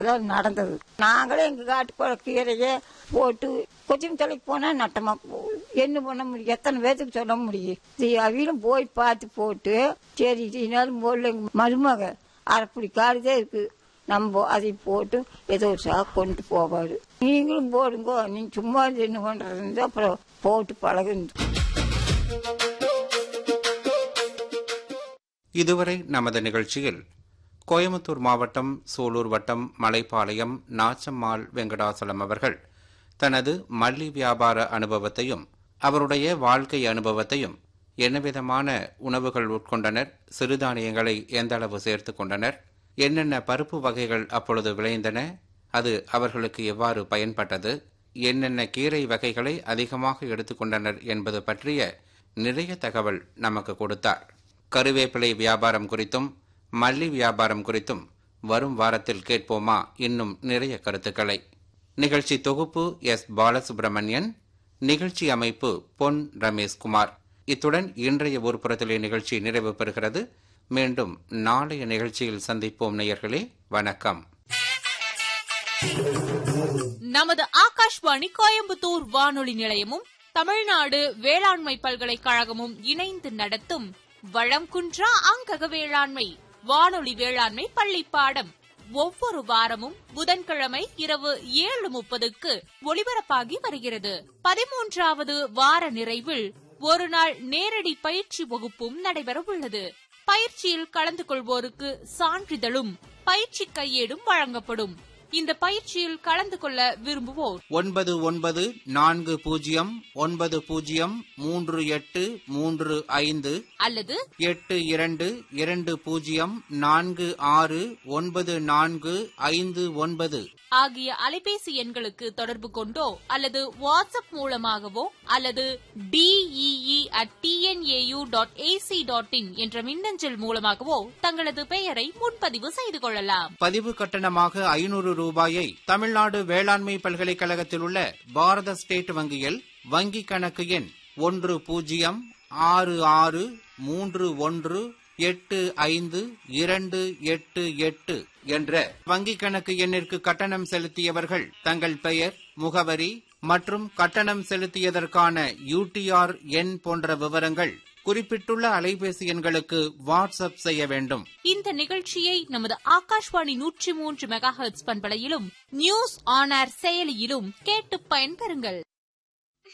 அதான் நடந்தது நாங்களே எங்க காட்டுக்குள்ள கீரையை போட்டு கொச்சின் தலைக்கு போனா நட்டமா போகுது என்ன பண்ண முடியும் எத்தனை பேத்துக்கு சொல்ல முடியும் இது அவிலும் போய் பார்த்து போட்டு சரி இதனாலும் போடல எங்க மருமக அரைப்படி காடுதே இருக்கு நம்ம அதை போட்டு ஏதோ ஒரு சாக்கு கொண்டு போவாரு நீங்களும் போடுங்கோ நீங்க சும்மா இருந்து என்ன பண்றது அப்புறம் போட்டு பழகுந்து இதுவரை நமது நிகழ்ச்சியில் கோயமுத்தூர் மாவட்டம் சூலூர் வட்டம் மலைப்பாளையம் நாச்சம்மாள் வெங்கடாசலம் அவர்கள் தனது மல்லி வியாபார அனுபவத்தையும் அவருடைய வாழ்க்கை அனுபவத்தையும் என்னவிதமான உணவுகள் உட்கொண்டனர் சிறுதானியங்களை எந்த அளவு சேர்த்து கொண்டனர் என்னென்ன பருப்பு வகைகள் அப்பொழுது விளைந்தன அது அவர்களுக்கு எவ்வாறு பயன்பட்டது என்னென்ன கீரை வகைகளை அதிகமாக எடுத்துக்கொண்டனர் என்பது பற்றிய நிறைய தகவல் நமக்கு கொடுத்தார் கருவேப்பிலை வியாபாரம் குறித்தும் மல்லி வியாபாரம் குறித்தும் வரும் வாரத்தில் கேட்போமா இன்னும் நிறைய கருத்துக்களை நிகழ்ச்சி தொகுப்பு எஸ் பாலசுப்ரமணியன் நிகழ்ச்சி அமைப்பு பொன் ரமேஷ்குமார் இத்துடன் இன்றைய ஊர்ப்புறத்திலே நிகழ்ச்சி நிறைவு பெறுகிறது மீண்டும் நாளைய நிகழ்ச்சியில் சந்திப்போம் நேயர்களே வணக்கம் நமது ஆகாஷ்வாணி கோயம்புத்தூர் வானொலி நிலையமும் தமிழ்நாடு வேளாண்மை பல்கலைக்கழகமும் இணைந்து நடத்தும் வளம் குன்றா அங்கக வேளாண்மை வானொலி வேளாண்மை பள்ளி பாடம் ஒவ்வொரு வாரமும் புதன்கிழமை இரவு ஏழு முப்பதுக்கு ஒளிபரப்பாகி வருகிறது பதிமூன்றாவது வார நிறைவில் ஒரு நாள் நேரடி பயிற்சி வகுப்பும் நடைபெறவுள்ளது பயிற்சியில் கலந்து கொள்வோருக்கு சான்றிதழும் பயிற்சி கையேடும் வழங்கப்படும் இந்த பயிற்சியில் கலந்து கொள்ள விரும்புவோர் ஒன்பது ஒன்பது நான்கு பூஜ்ஜியம் ஒன்பது பூஜ்ஜியம் மூன்று எட்டு மூன்று ஐந்து அல்லது எட்டு இரண்டு இரண்டு பூஜ்ஜியம் நான்கு ஆறு ஒன்பது நான்கு ஐந்து ஒன்பது ஆகிய அலைபேசி எண்களுக்கு தொடர்பு கொண்டோ அல்லது வாட்ஸ்அப் மூலமாகவோ அல்லது DEE at TNAU dot AC dot in என்ற மின்னஞ்சல் மூலமாகவோ தங்களது பெயரை முன்பதிவு செய்து கொள்ளலாம் பதிவு கட்டணமாக ஐநூறு ரூபாயை தமிழ்நாடு வேளாண்மை பல்கலைக்கழகத்தில் உள்ள பாரத ஸ்டேட் வங்கியில் வங்கி கணக்கு எண் ஒன்று பூஜ்ஜியம் ஆறு ஆறு மூன்று ஒன்று எட்டு ஐந்து இரண்டு எட்டு எட்டு என்ற வங்கி கணக்கு எண்ணிற்கு கட்டணம் செலுத்தியவர்கள் தங்கள் பெயர் முகவரி மற்றும் கட்டணம் செலுத்தியதற்கான யூடிஆர் எண் போன்ற விவரங்கள் குறிப்பிட்டுள்ள அலைபேசி எண்களுக்கு வாட்ஸ்அப் செய்ய வேண்டும் இந்த நிகழ்ச்சியை நமது ஆகாஷ்வாணி நூற்றி மூன்று மெகா ஹெர்ட்ஸ் பண்பலையிலும் நியூஸ் ஆன் ஏர் செயலியிலும் கேட்டு பயன்பெறுங்கள்